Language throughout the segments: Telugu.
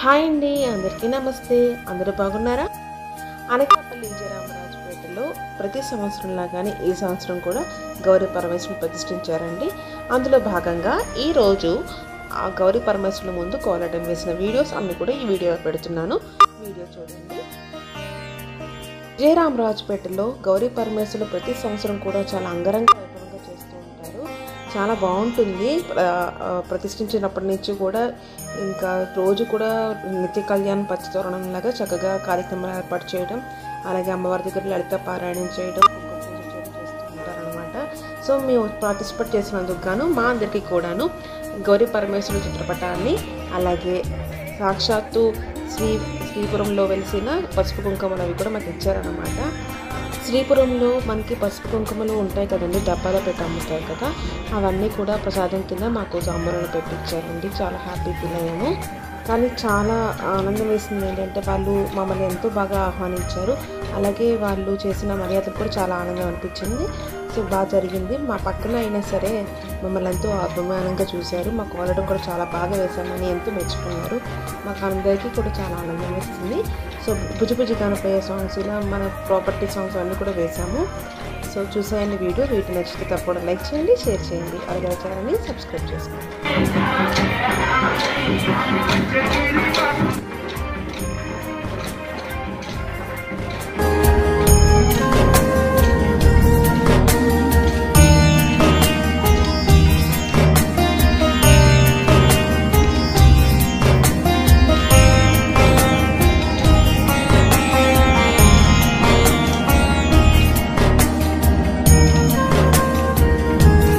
హాయ్ అండి అందరికీ నమస్తే అందరూ బాగున్నారా అనకాపల్లి జయరామరాజుపేటలో ప్రతి సంవత్సరం లాగానే ఈ సంవత్సరం కూడా గౌరీ పరమేశ్వరుని ప్రతిష్ఠించారండి అందులో భాగంగా ఈరోజు ఆ గౌరీ పరమేశ్వరుల ముందు కోలాటం వేసిన వీడియోస్ అన్ని కూడా ఈ వీడియోలో పెడుతున్నాను వీడియో చూడండి జయరామరాజుపేటలో గౌరీ పరమేశ్వరులు ప్రతి సంవత్సరం కూడా చాలా అంగరంగ వైభవంగా చేస్తూ ఉంటారు చాలా బాగుంటుంది ఆ, ఆ, ప్రతిష్ఠించినప్పటి నుంచి కూడా ఇంకా రోజు కూడా నిత్య కళ్యాణ్ పచ్చతోరణం లాగా చక్కగా కార్యక్రమాలు ఏర్పాటు చేయడం అలాగే అమ్మవారి దగ్గర లలిత పారాయణం చేయడం కుంకుమ పూజ చేయడం చేస్తూ ఉంటారనమాట సో మేము పార్టిసిపేట్ చేసినందుకు గాను మా అందరికీ కూడాను గౌరీ పరమేశ్వరుల చిత్రపటాన్ని అలాగే సాక్షాత్తు శ్రీ శ్రీపురంలో వెలిసిన పసుపు కుంకుమలు అవి కూడా మాకు ఇచ్చారనమాట శ్రీపురంలో మనకి పసుపు కుంకుమలు ఉంటాయి కదండి డబ్బాలో పెట్టి అమ్ముతారు కదా అవన్నీ కూడా ప్రసాదం కింద మాకు సాంబార్లో పెట్టించారండి చాలా హ్యాపీ ఫీల్ అయ్యాము కానీ చాలా ఆనందం వేసింది ఏంటంటే వాళ్ళు మమ్మల్ని ఎంతో బాగా ఆహ్వానించారు అలాగే వాళ్ళు చేసిన మర్యాదలు కూడా చాలా ఆనందం అనిపించింది సో బాగా జరిగింది మా పక్కన అయినా సరే మమ్మల్ని ఎంతో అభిమానంగా చూశారు మా కోలడం కూడా చాలా బాగా వేశామని ఎంతో మెచ్చుకున్నారు మాకు అందరికీ కూడా చాలా ఆనందం వేస్తుంది సో బుజ్జి బుజ్జి కనపయ్యే సాంగ్స్ ఇలా మన ప్రాపర్టీ సాంగ్స్ అన్నీ కూడా వేశాము సో చూసేయండి వీడియో వీటి నచ్చితే తప్పకుండా లైక్ చేయండి షేర్ చేయండి అలాగే ఛానల్ని సబ్స్క్రైబ్ చేసుకోండి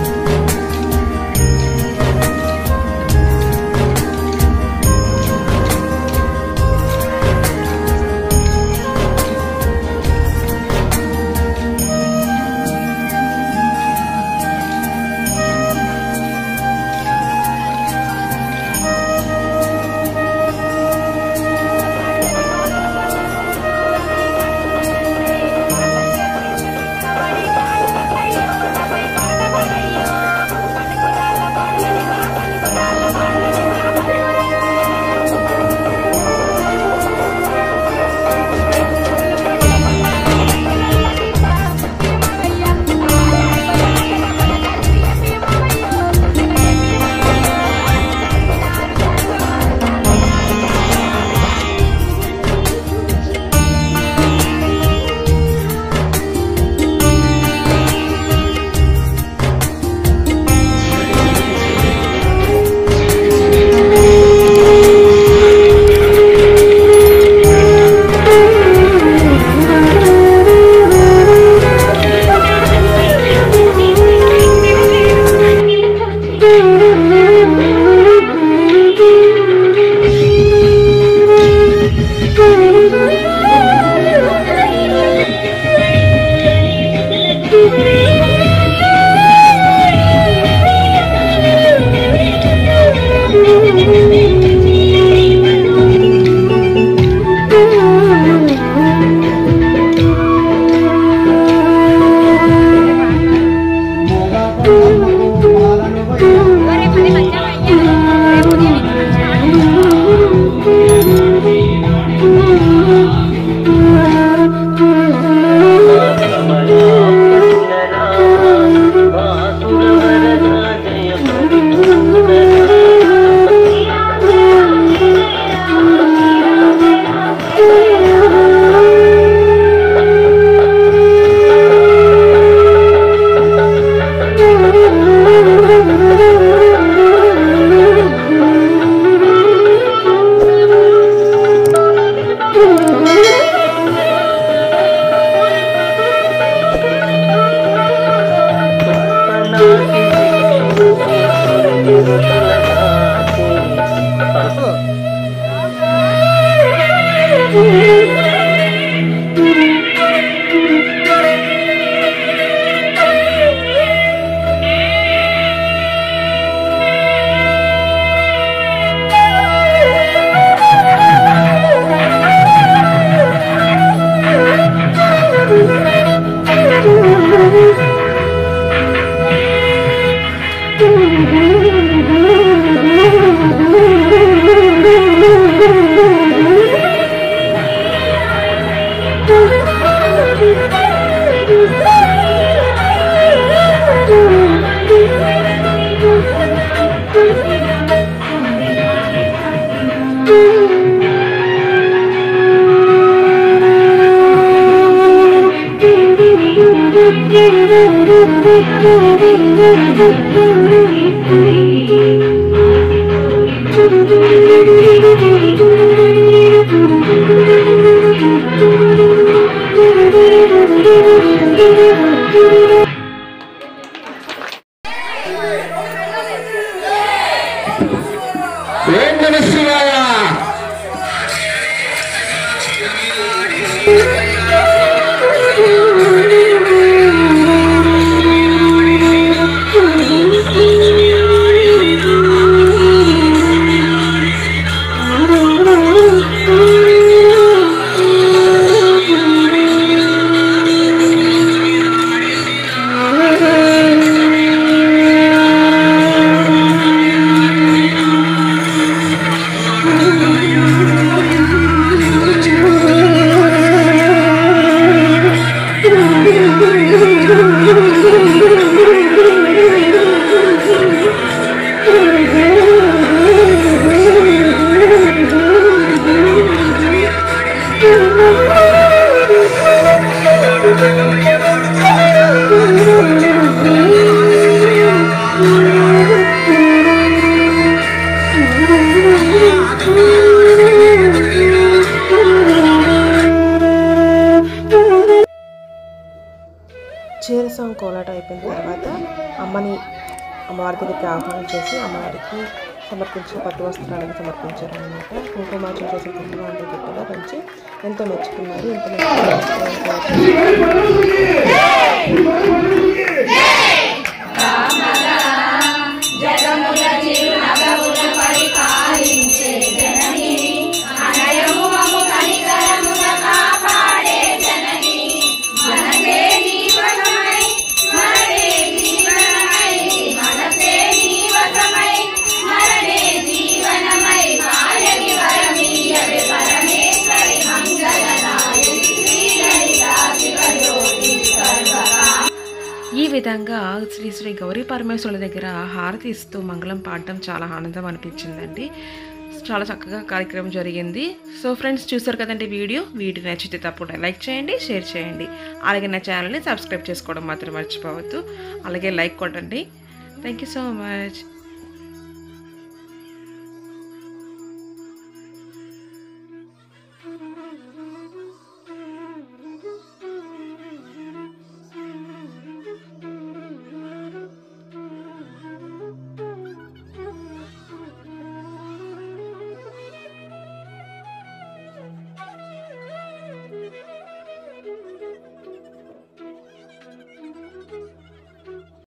Thank ఏం తెలుస్తున్నాయా చీరసం కోలాట అయిపోయిన తర్వాత అమ్మని అమ్మవారి దగ్గరికి ఆహ్వానం చేసి అమ్మవారికి సమర్పించిన పట్టు వస్త్రాలను సమర్పించారు అనమాట కుంకుమార్చన చేసిన కుంకుమార్చన కూడా పంచి ఎంతో మెచ్చుకున్నారు ఎంతో మెచ్చుకున్నారు ఈ విధంగా శ్రీ శ్రీ గౌరీ పరమేశ్వరుల దగ్గర హారతి ఇస్తూ మంగళం పాడడం చాలా ఆనందం అనిపించిందండి చాలా చక్కగా కార్యక్రమం జరిగింది సో ఫ్రెండ్స్ చూసారు కదండి వీడియో వీడియో నచ్చితే తప్పకుండా లైక్ చేయండి షేర్ చేయండి అలాగే నా ఛానల్ని సబ్స్క్రైబ్ చేసుకోవడం మాత్రం మర్చిపోవద్దు అలాగే లైక్ కొట్టండి థ్యాంక్ యూ సో మచ్